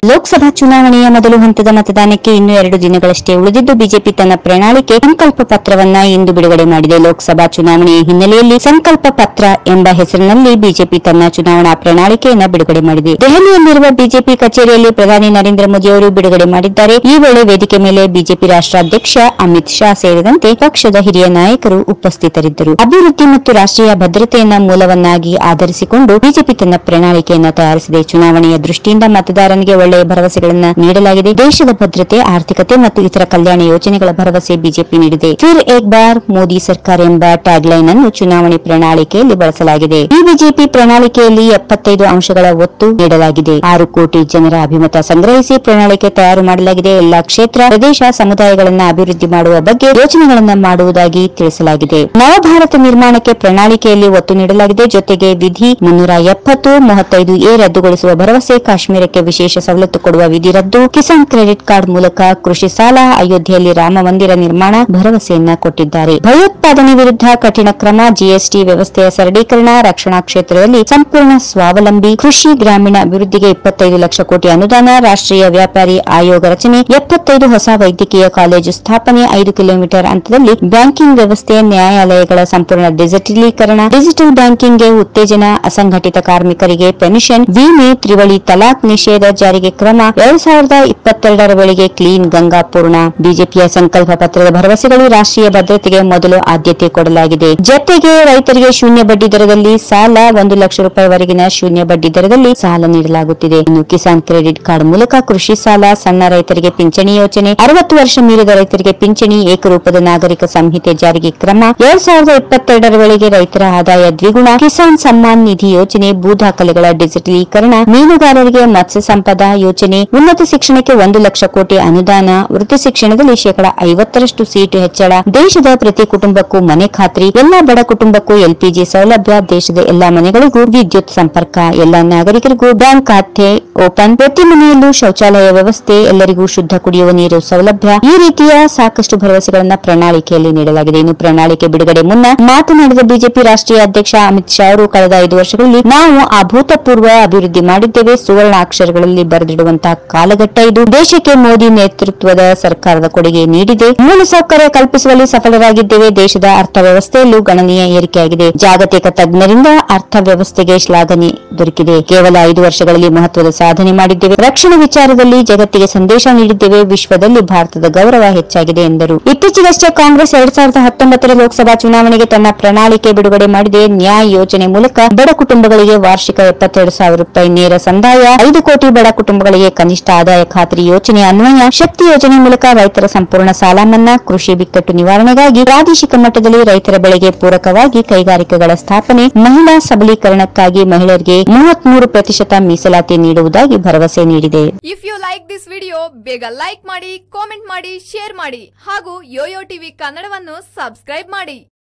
ಲೋಕಸಭಾ ಚುನಾವಣೆಯ ಮೊದಲು ಹಂತದ ಮತದಾನಕ್ಕೆ ಇನ್ನು ಎರಡು ದಿನಗಳಷ್ಟೇ ಉಳಿದಿದ್ದು ಬಿಜೆಪಿ ತನ್ನ ಪ್ರಣಾಳಿಕೆ ಸಂಕಲ್ಪ ಪತ್ರವನ್ನ ಇಂದು ಬಿಡುಗಡೆ ಮಾಡಿದೆ ಲೋಕಸಭಾ ಚುನಾವಣೆಯ ಹಿನ್ನೆಲೆಯಲ್ಲಿ ಸಂಕಲ್ಪ ಪತ್ರ ಎಂಬ ಹೆಸರಿನಲ್ಲಿ ಬಿಜೆಪಿ ತನ್ನ ಚುನಾವಣಾ ಪ್ರಣಾಳಿಕೆಯನ್ನ ಬಿಡುಗಡೆ ಮಾಡಿದೆ ದೆಹಲಿಯಲ್ಲಿರುವ ಬಿಜೆಪಿ ಕಚೇರಿಯಲ್ಲಿ ಪ್ರಧಾನಿ ನರೇಂದ್ರ ಮೋದಿ ಅವರು ಬಿಡುಗಡೆ ಮಾಡಿದ್ದಾರೆ ಈ ವೇಳೆ ವೇದಿಕೆ ಮೇಲೆ ಬಿಜೆಪಿ ರಾಷ್ಟ್ರಾಧ್ಯಕ್ಷ ಅಮಿತ್ ಶಾ ಸೇರಿದಂತೆ ಪಕ್ಷದ ಹಿರಿಯ ನಾಯಕರು ಉಪಸ್ಥಿತರಿದ್ದರು ಅಭಿವೃದ್ಧಿ ಮತ್ತು ರಾಷ್ಟ್ರೀಯ ಭದ್ರತೆಯನ್ನ ಮೂಲವನ್ನಾಗಿ ಆಧರಿಸಿಕೊಂಡು ಬಿಜೆಪಿ ತನ್ನ ಪ್ರಣಾಳಿಕೆಯನ್ನ ತಯಾರಿಸಿದೆ ಚುನಾವಣೆಯ ದೃಷ್ಟಿಯಿಂದ ಮತದಾರನಿಗೆ ಒಳ್ಳೆಯ ಭರವಸೆಗಳನ್ನ ನೀಡಲಾಗಿದೆ ದೇಶದ ಭದ್ರತೆ ಆರ್ಥಿಕತೆ ಮತ್ತು ಇತರ ಕಲ್ಯಾಣ ಯೋಜನೆಗಳ ಭರವಸೆ ಬಿಜೆಪಿ ನೀಡಿದೆ ಫಿರ್ ಏಕ್ ಬಾರ್ ಮೋದಿ ಸರ್ಕಾರ ಎಂಬ ಟ್ಯಾಗ್ಲೈನ್ ಅನ್ನು ಚುನಾವಣೆ ಪ್ರಣಾಳಿಕೆಯಲ್ಲಿ ಬಳಸಲಾಗಿದೆ ಈ ಬಿಜೆಪಿ ಪ್ರಣಾಳಿಕೆಯಲ್ಲಿ ಎಪ್ಪತ್ತೈದು ಅಂಶಗಳ ಒತ್ತು ನೀಡಲಾಗಿದೆ ಆರು ಕೋಟಿ ಜನರ ಅಭಿಮತ ಸಂಗ್ರಹಿಸಿ ಪ್ರಣಾಳಿಕೆ ತಯಾರು ಮಾಡಲಾಗಿದೆ ಎಲ್ಲಾ ಕ್ಷೇತ್ರ ಪ್ರದೇಶ ಸಮುದಾಯಗಳನ್ನ ಅಭಿವೃದ್ಧಿ ಮಾಡುವ ಬಗ್ಗೆ ಯೋಜನೆಗಳನ್ನ ಮಾಡುವುದಾಗಿ ತಿಳಿಸಲಾಗಿದೆ ನವಭಾರತ ನಿರ್ಮಾಣಕ್ಕೆ ಪ್ರಣಾಳಿಕೆಯಲ್ಲಿ ಒತ್ತು ನೀಡಲಾಗಿದೆ ಜೊತೆಗೆ ವಿಧಿ ಮುನ್ನೂರ ಎಪ್ಪತ್ತು ಮೂವತ್ತೈದು ಎ ರದ್ದುಗೊಳಿಸುವ ಭರವಸೆ ಕಾಶ್ಮೀರಕ್ಕೆ ವಿಶೇಷ ಸವಲತ್ತು ಕೊಡುವ ವಿಧಿ ರದ್ದು ಕಿಸಾನ್ ಕ್ರೆಡಿಟ್ ಕಾರ್ಡ್ ಮೂಲಕ ಕೃಷಿ ಸಾಲ ಅಯೋಧ್ಯೆಯಲ್ಲಿ ರಾಮ ಮಂದಿರ ನಿರ್ಮಾಣ ಭರವಸೆಯನ್ನ ಕೊಟ್ಟಿದ್ದಾರೆ ಭಯೋತ್ಪಾದನೆ ವಿರುದ್ಧ ಕಠಿಣ ಕ್ರಮ ಜಿಎಸ್ಟಿ ವ್ಯವಸ್ಥೆಯ ಸರಳೀಕರಣ ರಕ್ಷಣಾ ಕ್ಷೇತ್ರದಲ್ಲಿ ಸಂಪೂರ್ಣ ಸ್ವಾವಲಂಬಿ ಕೃಷಿ ಗ್ರಾಮೀಣ ಅಭಿವೃದ್ಧಿಗೆ ಇಪ್ಪತ್ತೈದು ಲಕ್ಷ ಕೋಟಿ ಅನುದಾನ ರಾಷ್ಟ್ರೀಯ ವ್ಯಾಪಾರಿ ಆಯೋಗ ರಚನೆ ಎಪ್ಪತ್ತೈದು ಹೊಸ ವೈದ್ಯಕೀಯ ಕಾಲೇಜು ಸ್ಥಾಪನೆ ಐದು ಕಿಲೋಮೀಟರ್ ಅಂತರದಲ್ಲಿ ಬ್ಯಾಂಕಿಂಗ್ ವ್ಯವಸ್ಥೆ ನ್ಯಾಯಾಲಯಗಳ ಸಂಪೂರ್ಣ ಡಿಜಿಟಲೀಕರಣ ಡಿಜಿಟಲ್ ಬ್ಯಾಂಕಿಂಗ್ಗೆ ಉತ್ತೇಜನ ಅಸಂಘಟಿತ ಕಾರ್ಮಿಕರಿಗೆ ಪೆನ್ಷನ್ ವಿಮೆ ತ್ರಿವಳಿ ತಲಾಕ್ ನಿಷೇಧ ಜಾರಿಗೆ ಕ್ರಮ ಎರಡ್ ಸಾವಿರದ ಇಪ್ಪತ್ತೆರಡರ ವೇಳೆಗೆ ಕ್ಲೀನ್ ಗಂಗಾ ಪೂರ್ಣ ಬಿಜೆಪಿಯ ಸಂಕಲ್ಪ ಪತ್ರದ ಭರವಸೆಗಳು ರಾಷ್ಟ್ರೀಯ ಭದ್ರತೆಗೆ ಮೊದಲು ಆದ್ಯತೆ ಕೊಡಲಾಗಿದೆ ಜತೆಗೆ ರೈತರಿಗೆ ಶೂನ್ಯ ಬಡ್ಡಿ ದರದಲ್ಲಿ ಸಾಲ ಒಂದು ಲಕ್ಷ ರೂಪಾಯಿವರೆಗಿನ ಶೂನ್ಯ ಬಡ್ಡಿ ದರದಲ್ಲಿ ಸಾಲ ನೀಡಲಾಗುತ್ತಿದೆ ಇನ್ನು ಕಿಸಾನ್ ಕ್ರೆಡಿಟ್ ಕಾರ್ಡ್ ಮೂಲಕ ಕೃಷಿ ಸಾಲ ಸಣ್ಣ ರೈತರಿಗೆ ಪಿಂಚಣಿ ಯೋಜನೆ ಅರವತ್ತು ವರ್ಷ ಮೀರಿದ ರೈತರಿಗೆ ಪಿಂಚಣಿ ಏಕರೂಪದ ನಾಗರಿಕ ಸಂಹಿತೆ ಜಾರಿಗೆ ಕ್ರಮ ಎರಡ್ ಸಾವಿರದ ಇಪ್ಪತ್ತೆರಡರ ವೇಳೆಗೆ ರೈತರ ಆದಾಯ ದ್ವಿಗುಣ ಕಿಸಾನ್ ಸಮ್ಮಾನ್ ನಿಧಿ ಯೋಜನೆ ಭೂ ದಾಖಲೆಗಳ ಡಿಜಿಟಲೀಕರಣ ಮೀನುಗಾರರಿಗೆ ಮತ್ಸ್ಯ ಸಂಪದಾ ಯೋಜನೆ ಉನ್ನತ ಶಿಕ್ಷಣಕ್ಕೆ ಒಂದು ಲಕ್ಷ ಕೋಟಿ ಅನುದಾನ ವೃತ್ತಿ ಶಿಕ್ಷಣದಲ್ಲಿ ಶೇಕಡ ಐವತ್ತರಷ್ಟು ಸೀಟು ಹೆಚ್ಚಳ ದೇಶದ ಪ್ರತಿ ಕುಟುಂಬಕ್ಕೂ ಮನೆ ಖಾತ್ರಿ ಎಲ್ಲಾ ಬಡ ಕುಟುಂಬಕ್ಕೂ ಎಲ್ಪಿಜಿ ಸೌಲಭ್ಯ ದೇಶದ ಎಲ್ಲಾ ಮನೆಗಳಿಗೂ ವಿದ್ಯುತ್ ಸಂಪರ್ಕ ಎಲ್ಲಾ ನಾಗರಿಕರಿಗೂ ಬ್ಯಾಂಕ್ ಖಾತೆ ಓಪನ್ ಪ್ರತಿ ಮನೆಯಲ್ಲೂ ಶೌಚಾಲಯ ವ್ಯವಸ್ಥೆ ಎಲ್ಲರಿಗೂ ಶುದ್ಧ ಕುಡಿಯುವ ನೀರು ಸೌಲಭ್ಯ ಈ ರೀತಿಯ ಸಾಕಷ್ಟು ಭರವಸೆಗಳನ್ನ ಪ್ರಣಾಳಿಕೆಯಲ್ಲಿ ನೀಡಲಾಗಿದೆ ಇನ್ನು ಪ್ರಣಾಳಿಕೆ ಬಿಡುಗಡೆ ಮುನ್ನ ಮಾತನಾಡಿದ ಬಿಜೆಪಿ ರಾಷ್ಟ್ರೀಯ ಅಧ್ಯಕ್ಷ ಅಮಿತ್ ಶಾ ಅವರು ಕಳೆದ ಐದು ವರ್ಷಗಳಲ್ಲಿ ನಾವು ಅಭೂತಪೂರ್ವ ಅಭಿವೃದ್ಧಿ ಮಾಡಿದ್ದೇವೆ ಸುವರ್ಣ ಅಕ್ಷರಗಳಲ್ಲಿ ಬರೆದಿಡುವಂತಹ ಕಾಲಘಟ್ಟ ಇದು ದೇಶಕ್ಕೆ ಮೋದಿ ನೇತೃತ್ವದ ಸರ್ಕಾರದ ಕೊಡುಗೆ ನೀಡಿದೆ ಮೂಲಸೌಕರ್ಯ ಕಲ್ಪಿಸುವಲ್ಲಿ ಸಫಲರಾಗಿದ್ದೇವೆ ದೇಶದ ಅರ್ಥವ್ಯವಸ್ಥೆಯಲ್ಲೂ ಗಣನೀಯ ಏರಿಕೆಯಾಗಿದೆ ಜಾಗತಿಕ ತಜ್ಞರಿಂದ ಅರ್ಥವ್ಯವಸ್ಥೆಗೆ ಶ್ಲಾಘನೆ ದೊರಕಿದೆ ಕೇವಲ ಐದು ವರ್ಷಗಳಲ್ಲಿ ಮಹತ್ವದ ಸಾಧನೆ ಮಾಡಿದ್ದೇವೆ ರಕ್ಷಣಾ ವಿಚಾರದಲ್ಲಿ ಜಗತ್ತಿಗೆ ಸಂದೇಶ ನೀಡಿದ್ದೇವೆ ವಿಶ್ವದಲ್ಲಿ ಭಾರತದ ಗೌರವ ಹೆಚ್ಚಾಗಿದೆ ಎಂದರು ಇತ್ತೀಚೆಗಷ್ಟೇ ಕಾಂಗ್ರೆಸ್ ಎರಡ್ ಸಾವಿರದ ಹತ್ತೊಂಬತ್ತರ ಲೋಕಸಭಾ ಚುನಾವಣೆಗೆ ತನ್ನ ಪ್ರಣಾಳಿಕೆ ಬಿಡುಗಡೆ ಮಾಡಿದೆ ನ್ಯಾಯ್ ಯೋಜನೆ ಮೂಲಕ ಬಡ ಕುಟುಂಬಗಳಿಗೆ ವಾರ್ಷಿಕ ಎಪ್ಪತ್ತೆರಡು ಸಾವಿರ ರೂಪಾಯಿ ನೇರ ಸಂದಾಯ ಐದು ಕೋಟಿ ಬಡ ಕುಟುಂಬಗಳಿಗೆ ಕನಿಷ್ಠ ಆದಾಯ ಖಾತ್ರಿ ಯೋಜನೆ ಅನ್ವಯ ಶಕ್ತಿ ಯೋಜನೆ ಮೂಲಕ ರೈತರ ಸಂಪೂರ್ಣ ಸಾಲ ಮನ್ನಾ ಕೃಷಿ ಬಿಕ್ಕಟ್ಟು ನಿವಾರಣೆಗಾಗಿ ಪ್ರಾದೇಶಿಕ ಮಟ್ಟದಲ್ಲಿ ರೈತರ ಬೆಳೆಗೆ ಪೂರಕವಾಗಿ ಕೈಗಾರಿಕೆಗಳ ಸ್ಥಾಪನೆ ಮಹಿಳಾ ಸಬಲೀಕರಣಕ್ಕಾಗಿ ಮಹಿಳೆಯರಿಗೆ ಮೂವತ್ಮೂರು ಪ್ರತಿಶತ ಮೀಸಲಾತಿ ನೀಡುವುದಾಗಿ ಭರವಸೆ ನೀಡಿದೆ if you like this video ಬೇಗ ಲೈಕ್ ಮಾಡಿ ಕಾಮೆಂಟ್ ಮಾಡಿ ಶೇರ್ ಮಾಡಿ ಹಾಗೂ ಯೋಯೋ ಟಿವಿ ಕನ್ನಡವನ್ನು ಸಬ್ಸ್ಕ್ರೈಬ್ ಮಾಡಿ